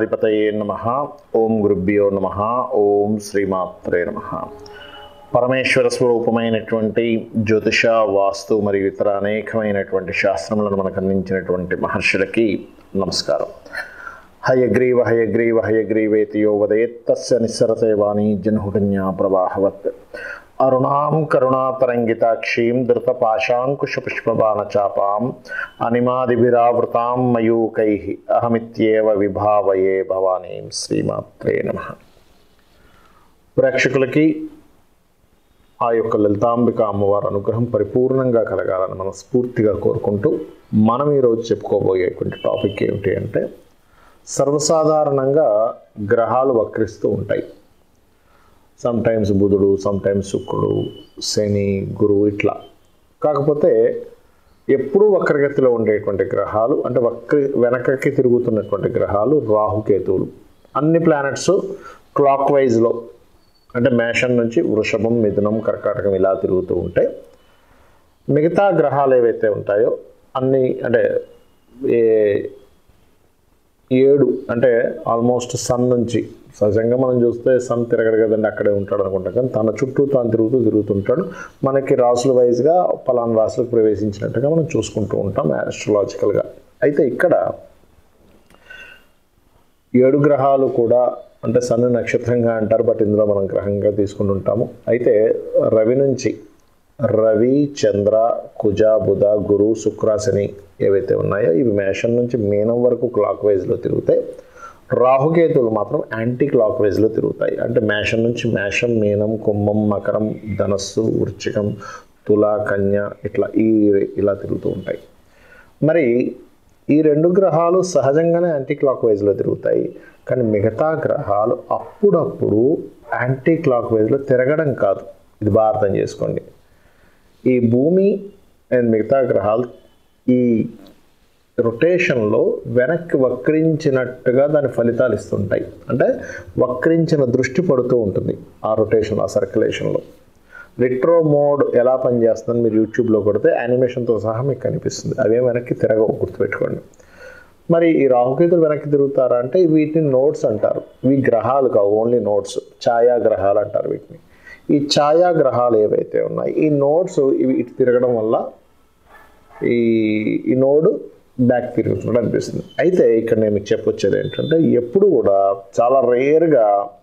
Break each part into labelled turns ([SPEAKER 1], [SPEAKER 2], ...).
[SPEAKER 1] గణాధిపతయే నమ ఓం గురుభ్యో నమ ఓం శ్రీమాత్రే నమ పరమేశ్వర స్వరూపమైనటువంటి జ్యోతిష వాస్తు మరియు ఇతర అనేకమైనటువంటి శాస్త్రములను మనకు అందించినటువంటి మహర్షులకి నమస్కారం హయగ్రీవ హయగ్రీవ హయగ్రీవేతి యో వదేత్ తస్య నిస్సరతే వాణి జన్హుకన్యా ప్రవాహవత్ అరుణాం కరుణాతరంగితాక్షీం ధృతపాశాంకుశపుష్పబాణచాపాం అనిమాదిభిరావృతాం మయూకై అహమిత్యేవ విభావయే భవానీం శ్రీమాత్రే నమ ప్రేక్షకులకి ఆ యొక్క లలితాంబిక అమ్మవారి అనుగ్రహం పరిపూర్ణంగా కలగాలని మనస్ఫూర్తిగా కోరుకుంటూ మనం ఈరోజు చెప్పుకోబోయేటువంటి టాపిక్ ఏమిటి అంటే సర్వసాధారణంగా గ్రహాలు వక్రిస్తూ ఉంటాయి సమ్ టైమ్స్ బుధుడు సమ్ టైమ్స్ శుక్రుడు శని గురువు ఇట్లా కాకపోతే ఎప్పుడూ వక్రగతిలో ఉండేటువంటి గ్రహాలు అంటే వక్ర వెనకకి తిరుగుతున్నటువంటి గ్రహాలు రాహుకేతువులు అన్ని ప్లానెట్స్ క్లాక్ వైజ్లో అంటే మేషం నుంచి వృషభం మిథునం కర్కాటకం ఇలా తిరుగుతూ ఉంటాయి మిగతా గ్రహాలు ఏవైతే ఉంటాయో అన్ని అంటే ఏ ఏడు అంటే ఆల్మోస్ట్ సన్ నుంచి సహజంగా మనం చూస్తే సన్ తిరగడు కదండి అక్కడే ఉంటాడు అనుకుంటాం కానీ తన చుట్టూ తాను తిరుగుతూ తిరుగుతుంటాడు మనకి రాసుల వైజ్గా పలానా రాసులకు ప్రవేశించినట్టుగా మనం చూసుకుంటూ ఉంటాం ఆస్ట్రలాజికల్గా అయితే ఇక్కడ ఏడు గ్రహాలు కూడా అంటే సన్ నక్షత్రంగా అంటారు బట్ ఇందులో మనం గ్రహంగా తీసుకుంటుంటాము అయితే రవి నుంచి రవి చంద్ర కుజ బుధ గురు శుక్ర శని ఏవైతే ఉన్నాయో ఇవి మేషం నుంచి మీనం వరకు క్లాక్ వైజ్లో తిరుగుతాయి రాహుకేతువులు మాత్రం యాంటీ క్లాక్ వైజ్లో తిరుగుతాయి అంటే మేషం నుంచి మేషం మీనం కుంభం మకరం ధనస్సు వృచ్చికం తుల కన్య ఇట్లా ఈ ఇలా తిరుగుతూ ఉంటాయి మరి ఈ రెండు గ్రహాలు సహజంగానే యాంటీ క్లాక్ వైజ్లో తిరుగుతాయి కానీ మిగతా గ్రహాలు అప్పుడప్పుడు యాంటీ క్లాక్ వైజ్లో తిరగడం కాదు ఇది బాగా అర్థం చేసుకోండి ఈ భూమి అండ్ మిగతా గ్రహాలు ఈ రొటేషన్లో వెనక్కి వక్రించినట్టుగా దాని ఫలితాలు ఇస్తుంటాయి అంటే వక్రించిన దృష్టి పడుతూ ఉంటుంది ఆ రొటేషన్ ఆ సర్క్యులేషన్లో రిట్రో మోడ్ ఎలా పనిచేస్తుందని మీరు యూట్యూబ్లో కొడితే యానిమేషన్తో సహా మీకు కనిపిస్తుంది అవే వెనక్కి తిరగవు గుర్తుపెట్టుకోండి మరి ఈ రాహుకేతులు వెనక్కి తిరుగుతారా అంటే వీటిని నోట్స్ అంటారు ఇవి గ్రహాలు కావు ఓన్లీ నోట్స్ ఛాయాగ్రహాలు అంటారు వీటిని ఈ ఛాయాగ్రహాలు ఏవైతే ఉన్నాయి ఈ నోట్స్ ఇవి ఇటు తిరగడం వల్ల ఈ ఈ నోడు బ్యాక్ తిరుగుతున్నట్టు అనిపిస్తుంది అయితే ఇక్కడ నేను మీకు చెప్పొచ్చేది ఏంటంటే ఎప్పుడు కూడా చాలా రేర్గా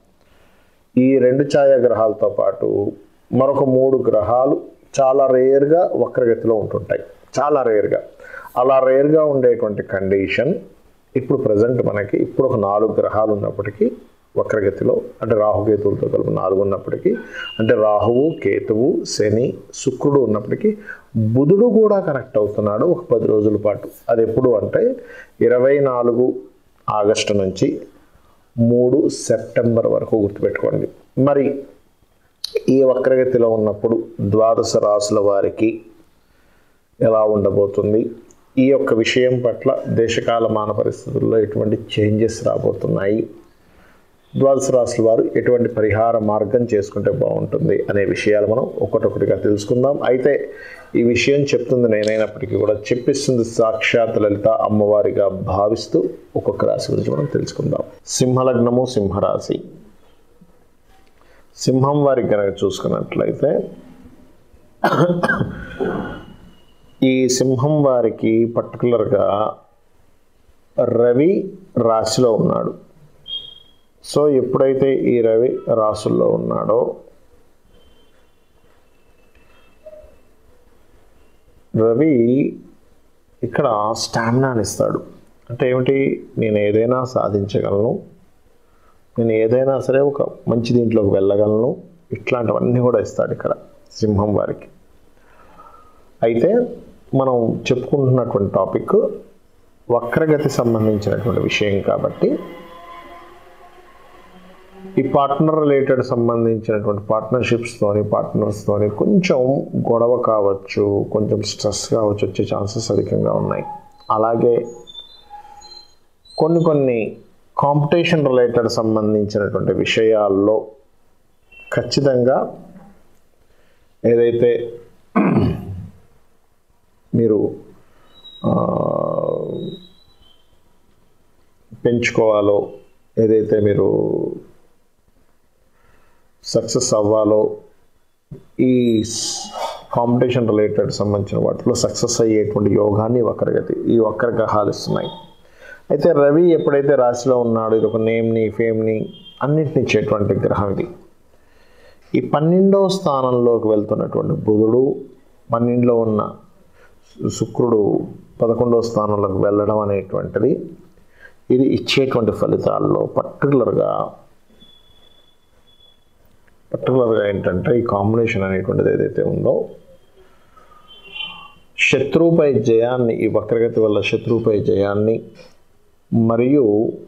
[SPEAKER 1] ఈ రెండు ఛాయాగ్రహాలతో పాటు మరొక మూడు గ్రహాలు చాలా రేర్గా వక్రగతిలో ఉంటుంటాయి చాలా రేర్గా అలా రేర్గా ఉండేటువంటి కండిషన్ ఇప్పుడు ప్రజెంట్ మనకి ఇప్పుడు ఒక నాలుగు గ్రహాలు ఉన్నప్పటికీ వక్రగతిలో అంటే రాహుకేతువులతో కలిపి నాలుగు ఉన్నప్పటికీ అంటే రాహువు కేతువు శని శుక్రుడు ఉన్నప్పటికీ బుధుడు కూడా కనెక్ట్ అవుతున్నాడు ఒక పది రోజుల పాటు అది ఎప్పుడు అంటే ఇరవై నాలుగు ఆగస్టు నుంచి మూడు సెప్టెంబర్ వరకు గుర్తుపెట్టుకోండి మరి ఈ వక్రగతిలో ఉన్నప్పుడు ద్వాదశ రాసుల వారికి ఎలా ఉండబోతుంది ఈ యొక్క విషయం పట్ల దేశకాలమాన పరిస్థితుల్లో ఎటువంటి చేంజెస్ రాబోతున్నాయి ద్వాదశ రాశుల వారు ఎటువంటి పరిహార మార్గం చేసుకుంటే బాగుంటుంది అనే విషయాలు మనం ఒకటొకటిగా తెలుసుకుందాం అయితే ఈ విషయం చెప్తుంది నేనైనప్పటికీ కూడా చెప్పిస్తుంది సాక్షాత్ లలిత అమ్మవారిగా భావిస్తూ ఒక్కొక్క రాశి గురించి మనం తెలుసుకుందాం సింహలగ్నము సింహరాశి సింహం వారికి కనుక చూసుకున్నట్లయితే ఈ సింహం వారికి పర్టికులర్గా రవి రాశిలో ఉన్నాడు సో ఎప్పుడైతే ఈ రవి రాసుల్లో ఉన్నాడో రవి ఇక్కడ స్టామినాని ఇస్తాడు అంటే ఏమిటి నేను ఏదైనా సాధించగలను నేను ఏదైనా సరే ఒక మంచి దీంట్లోకి వెళ్ళగలను ఇట్లాంటివన్నీ కూడా ఇస్తాడు ఇక్కడ సింహం వారికి అయితే మనం చెప్పుకుంటున్నటువంటి టాపిక్ వక్రగతి సంబంధించినటువంటి విషయం కాబట్టి ఈ పార్ట్నర్ రిలేటెడ్ సంబంధించినటువంటి పార్ట్నర్షిప్స్తోని పార్ట్నర్స్తోని కొంచెం గొడవ కావచ్చు కొంచెం స్ట్రెస్ కావచ్చు వచ్చే ఛాన్సెస్ అధికంగా ఉన్నాయి అలాగే కొన్ని కొన్ని కాంపిటీషన్ రిలేటెడ్ సంబంధించినటువంటి విషయాల్లో ఖచ్చితంగా ఏదైతే మీరు పెంచుకోవాలో ఏదైతే మీరు సక్సెస్ అవ్వాలో ఈ కాంపిటీషన్ రిలేటెడ్ సంబంధించిన వాటిలో సక్సెస్ అయ్యేటువంటి యోగాన్ని వక్రగతి ఈ వక్ర గ్రహాలు ఇస్తున్నాయి అయితే రవి ఎప్పుడైతే రాశిలో ఉన్నాడో ఇది ఒక నేమ్ని ఫేమ్ని అన్నింటిని ఇచ్చేటువంటి గ్రహం ఇది ఈ పన్నెండవ స్థానంలోకి వెళ్తున్నటువంటి బుధుడు పన్నెండులో ఉన్న శుక్రుడు పదకొండవ స్థానంలోకి వెళ్ళడం అనేటువంటిది ఇది ఇచ్చేటువంటి ఫలితాల్లో పర్టికులర్గా పర్టికులర్గా ఏంటంటే ఈ కాంబినేషన్ అనేటువంటిది ఏదైతే ఉందో శత్రువుపై జయాన్ని ఈ వక్రగతి వల్ల శత్రువుపై జయాన్ని మరియు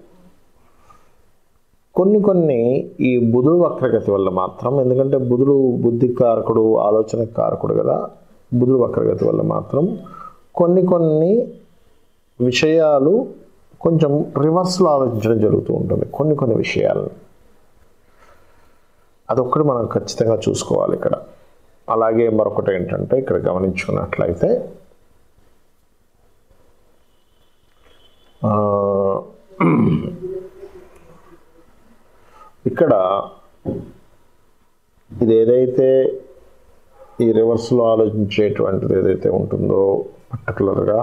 [SPEAKER 1] కొన్ని కొన్ని ఈ బుధుడు వక్రగతి వల్ల మాత్రం ఎందుకంటే బుధుడు బుద్ధి కారకుడు ఆలోచన కారకుడు కదా బుధుడు వక్రగతి వల్ల మాత్రం కొన్ని కొన్ని విషయాలు కొంచెం రివర్స్లో ఆలోచించడం జరుగుతూ ఉంటుంది కొన్ని కొన్ని విషయాలను అదొక్కటి మనం ఖచ్చితంగా చూసుకోవాలి ఇక్కడ అలాగే మరొకటి ఏంటంటే ఇక్కడ గమనించుకున్నట్లయితే ఆ, ఇక్కడ ఇది ఏదైతే ఈ రివర్స్లో ఆలోచించేటువంటిది ఏదైతే ఉంటుందో పర్టికులర్గా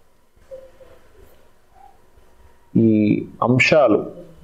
[SPEAKER 1] ఈ అంశాలు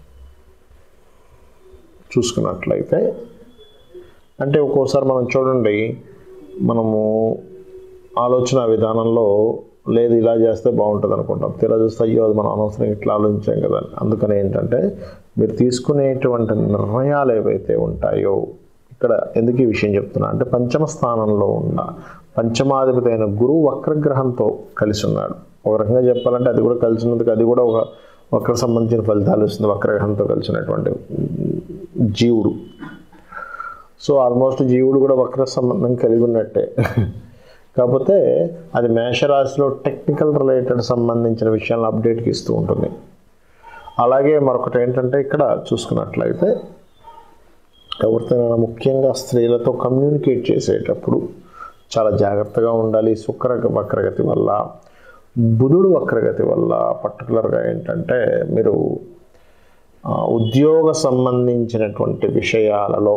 [SPEAKER 1] చూసుకున్నట్లయితే అంటే ఒక్కోసారి మనం చూడండి మనము ఆలోచన విధానంలో లేదు ఇలా చేస్తే బాగుంటుంది అనుకుంటాం తీరా చూస్తే అయ్యో అది మనం అనవసరం ఇట్లా ఆలోచించాం కదా అని. అందుకని ఏంటంటే మీరు తీసుకునేటువంటి నిర్ణయాలు ఏవైతే ఉంటాయో ఇక్కడ ఎందుకు ఈ విషయం చెప్తున్నా అంటే పంచమ స్థానంలో ఉన్న పంచమాధిపతి అయిన గురువు వక్రగ్రహంతో కలిసి ఉన్నాడు ఒక రకంగా చెప్పాలంటే అది కూడా కలిసి ఉన్నందుకు అది కూడా ఒక వక్ర సంబంధించిన ఫలితాలు ఇస్తుంది వక్రగ్రహంతో కలిసినటువంటి జీవుడు సో ఆల్మోస్ట్ జీవుడు కూడా వక్ర సంబంధం కలిగి ఉన్నట్టే కాకపోతే అది మేషరాశిలో టెక్నికల్ రిలేటెడ్ సంబంధించిన విషయాలను అప్డేట్కి ఇస్తూ ఉంటుంది అలాగే మరొకటి ఏంటంటే ఇక్కడ చూసుకున్నట్లయితే ఎవరితోనైనా ముఖ్యంగా స్త్రీలతో కమ్యూనికేట్ చేసేటప్పుడు చాలా జాగ్రత్తగా ఉండాలి శుక్ర వక్రగతి వల్ల బుధుడు వక్రగతి వల్ల పర్టికులర్గా ఏంటంటే మీరు ఆ, ఉద్యోగ సంబంధించినటువంటి విషయాలలో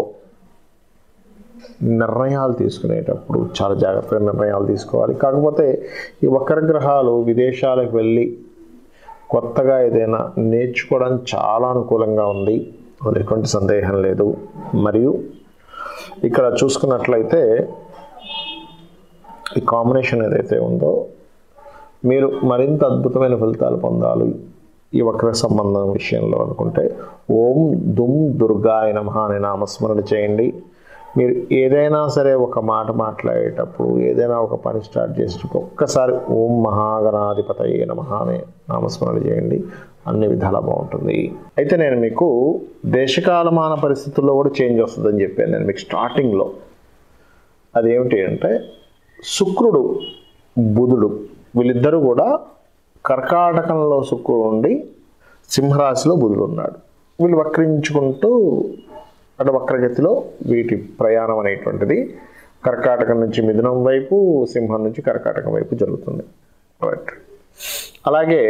[SPEAKER 1] నిర్ణయాలు తీసుకునేటప్పుడు చాలా జాగ్రత్తగా నిర్ణయాలు తీసుకోవాలి కాకపోతే ఈ వక్రగ్రహాలు విదేశాలకు వెళ్ళి కొత్తగా ఏదైనా నేర్చుకోవడం చాలా అనుకూలంగా ఉంది అందులో ఎటువంటి సందేహం లేదు మరియు ఇక్కడ చూసుకున్నట్లయితే ఈ కాంబినేషన్ ఏదైతే ఉందో మీరు మరింత అద్భుతమైన ఫలితాలు పొందాలి ఈ వక్ర సంబంధం విషయంలో అనుకుంటే ఓం దుమ్ దుర్గాయ నమః అనే నామస్మరణ చేయండి మీరు ఏదైనా సరే ఒక మాట మాట్లాడేటప్పుడు ఏదైనా ఒక పని స్టార్ట్ చేసేటప్పుడు ఒక్కసారి ఓం మహాగణాధిపతయే నమః అనే నామస్మరణ చేయండి అన్ని విధాలా బాగుంటుంది అయితే నేను మీకు దేశకాలమాన పరిస్థితుల్లో కూడా చేంజ్ వస్తుందని చెప్పాను నేను మీకు స్టార్టింగ్లో అదేమిటి అంటే శుక్రుడు బుధుడు వీళ్ళిద్దరూ కూడా కర్కాటకంలో శుక్రుడు ఉండి సింహరాశిలో బుధుడు ఉన్నాడు వీళ్ళు వక్రించుకుంటూ అంటే వక్రగతిలో వీటి ప్రయాణం అనేటువంటిది కర్కాటకం నుంచి మిథునం వైపు సింహం నుంచి కర్కాటకం వైపు జరుగుతుంది రైట్ అలాగే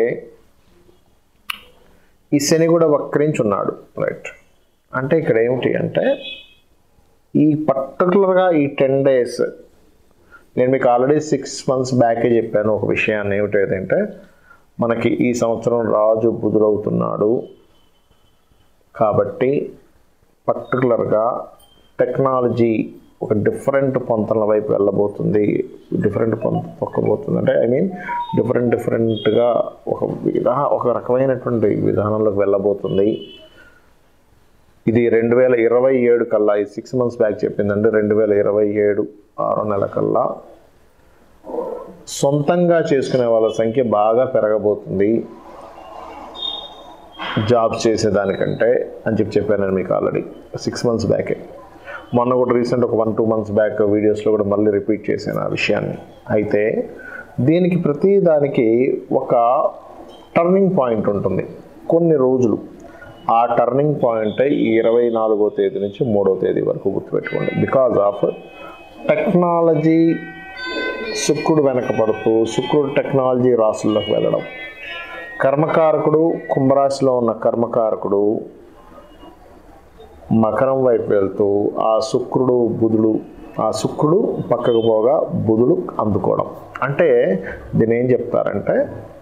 [SPEAKER 1] ఈ శని కూడా వక్రించున్నాడు రైట్ అంటే ఇక్కడ ఏమిటి అంటే ఈ పర్టికులర్గా ఈ టెన్ డేస్ నేను మీకు ఆల్రెడీ సిక్స్ మంత్స్ బ్యాకే చెప్పాను ఒక విషయాన్ని ఏమిటంటే మనకి ఈ సంవత్సరం రాజు బుధుడవుతున్నాడు కాబట్టి పర్టికులర్గా టెక్నాలజీ ఒక డిఫరెంట్ పొంతల వైపు వెళ్ళబోతుంది డిఫరెంట్ పొంత తొక్కబోతుంది అంటే ఐ మీన్ డిఫరెంట్ డిఫరెంట్గా ఒక విధా ఒక రకమైనటువంటి విధానంలోకి వెళ్ళబోతుంది ఇది రెండు వేల ఇరవై ఏడు కల్లా ఈ సిక్స్ మంత్స్ బ్యాక్ చెప్పిందంటే రెండు వేల ఇరవై ఏడు ఆరో నెల కల్లా సొంతంగా చేసుకునే వాళ్ళ సంఖ్య బాగా పెరగబోతుంది జాబ్స్ చేసేదానికంటే అని చెప్పి చెప్పాను నేను మీకు ఆల్రెడీ సిక్స్ మంత్స్ బ్యాకే మొన్న కూడా రీసెంట్ ఒక వన్ టూ మంత్స్ బ్యాక్ వీడియోస్లో కూడా మళ్ళీ రిపీట్ చేశాను ఆ విషయాన్ని అయితే దీనికి ప్రతి దానికి ఒక టర్నింగ్ పాయింట్ ఉంటుంది కొన్ని రోజులు ఆ టర్నింగ్ పాయింట్ ఈ ఇరవై నాలుగో తేదీ నుంచి మూడో తేదీ వరకు గుర్తుపెట్టుకోండి బికాజ్ ఆఫ్ టెక్నాలజీ శుక్రుడు వెనకపడుతూ శుక్రుడు టెక్నాలజీ రాసుల్లోకి వెళ్ళడం కర్మకారకుడు కుంభరాశిలో ఉన్న కర్మకారకుడు మకరం వైపు వెళ్తూ ఆ శుక్రుడు బుధుడు ఆ శుక్రుడు పక్కకు పోగా బుధుడు అందుకోవడం అంటే దీని ఏం చెప్తారంటే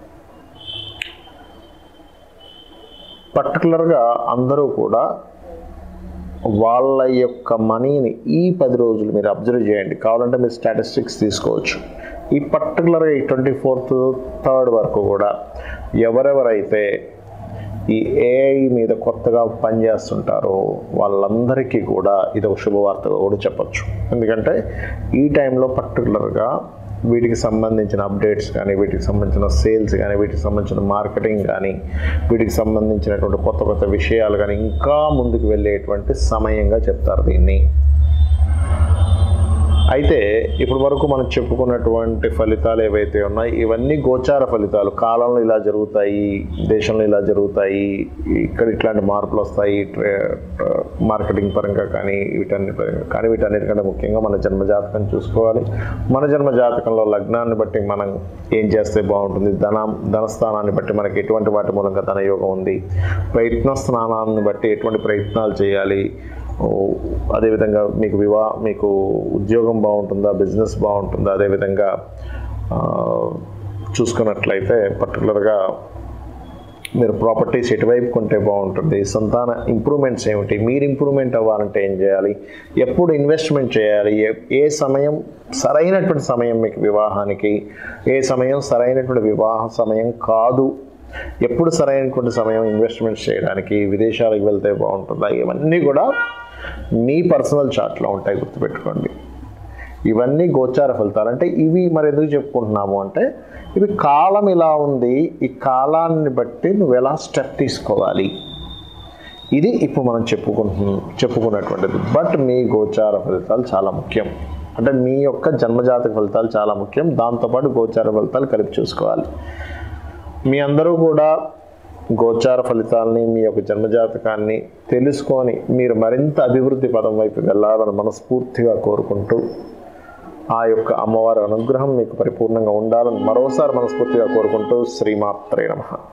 [SPEAKER 1] పర్టికులర్గా అందరూ కూడా వాళ్ళ యొక్క మనీని ఈ పది రోజులు మీరు అబ్జర్వ్ చేయండి కావాలంటే మీరు స్టాటిస్టిక్స్ తీసుకోవచ్చు ఈ పర్టికులర్గా ఈ ట్వంటీ ఫోర్త్ థర్డ్ వరకు కూడా ఎవరెవరైతే ఈ ఏఐ మీద కొత్తగా పనిచేస్తుంటారో వాళ్ళందరికీ కూడా ఇది ఒక శుభవార్తగా కూడా చెప్పచ్చు ఎందుకంటే ఈ టైంలో పర్టికులర్గా వీటికి సంబంధించిన అప్డేట్స్ కానీ వీటికి సంబంధించిన సేల్స్ కానీ వీటికి సంబంధించిన మార్కెటింగ్ కానీ వీటికి సంబంధించినటువంటి కొత్త కొత్త విషయాలు కానీ ఇంకా ముందుకు వెళ్ళేటువంటి సమయంగా చెప్తారు దీన్ని అయితే ఇప్పటి వరకు మనం చెప్పుకున్నటువంటి ఫలితాలు ఏవైతే ఉన్నాయో ఇవన్నీ గోచార ఫలితాలు కాలంలో ఇలా జరుగుతాయి దేశంలో ఇలా జరుగుతాయి ఇక్కడ ఇట్లాంటి మార్పులు వస్తాయి ట్రే మార్కెటింగ్ పరంగా కానీ వీటన్ని పరంగా కానీ వీటన్నిటికంటే ముఖ్యంగా మన జన్మజాతకం చూసుకోవాలి మన జన్మ జాతకంలో లగ్నాన్ని బట్టి మనం ఏం చేస్తే బాగుంటుంది ధన ధనస్థానాన్ని బట్టి మనకి ఎటువంటి వాటి మూలంగా ధనయోగం ఉంది ప్రయత్న స్థానాన్ని బట్టి ఎటువంటి ప్రయత్నాలు చేయాలి ఓ, అదేవిధంగా మీకు వివా మీకు ఉద్యోగం బాగుంటుందా బిజినెస్ బాగుంటుందా అదేవిధంగా ఆ, చూసుకున్నట్లయితే పర్టికులర్గా మీరు ప్రాపర్టీస్ ఎటువైపు కొంటే బాగుంటుంది సంతాన ఇంప్రూవ్మెంట్స్ ఏమిటి మీరు ఇంప్రూవ్మెంట్ అవ్వాలంటే ఏం చేయాలి ఎప్పుడు ఇన్వెస్ట్మెంట్ చేయాలి ఏ- ఏ సమయం సరైనటువంటి సమయం మీకు వివాహానికి ఏ సమయం సరైనటువంటి వివాహ సమయం కాదు ఎప్పుడు సరైనటువంటి సమయం ఇన్వెస్ట్మెంట్ చేయడానికి విదేశాలకు వెళ్తే బాగుంటుందా ఇవన్నీ కూడా మీ పర్సనల్ చార్ట్లో ఉంటాయి గుర్తుపెట్టుకోండి ఇవన్నీ గోచార ఫలితాలు అంటే ఇవి మరి ఎందుకు చెప్పుకుంటున్నాము అంటే ఇవి కాలం ఇలా ఉంది ఈ కాలాన్ని బట్టి నువ్వు ఎలా స్టెప్ తీసుకోవాలి ఇది ఇప్పుడు మనం చెప్పుకుంటున్నాం చెప్పుకున్నటువంటిది బట్ మీ గోచార ఫలితాలు చాలా ముఖ్యం అంటే మీ యొక్క జన్మజాతక ఫలితాలు చాలా ముఖ్యం దాంతోపాటు గోచార ఫలితాలు కలిపి చూసుకోవాలి మీ అందరూ కూడా గోచార ఫలితాలని మీ యొక్క జన్మజాతకాన్ని తెలుసుకొని మీరు మరింత అభివృద్ధి పదం వైపు వెళ్ళాలని మనస్ఫూర్తిగా కోరుకుంటూ ఆ యొక్క అమ్మవారి అనుగ్రహం మీకు పరిపూర్ణంగా ఉండాలని మరోసారి మనస్ఫూర్తిగా కోరుకుంటూ శ్రీమాత్రే నమః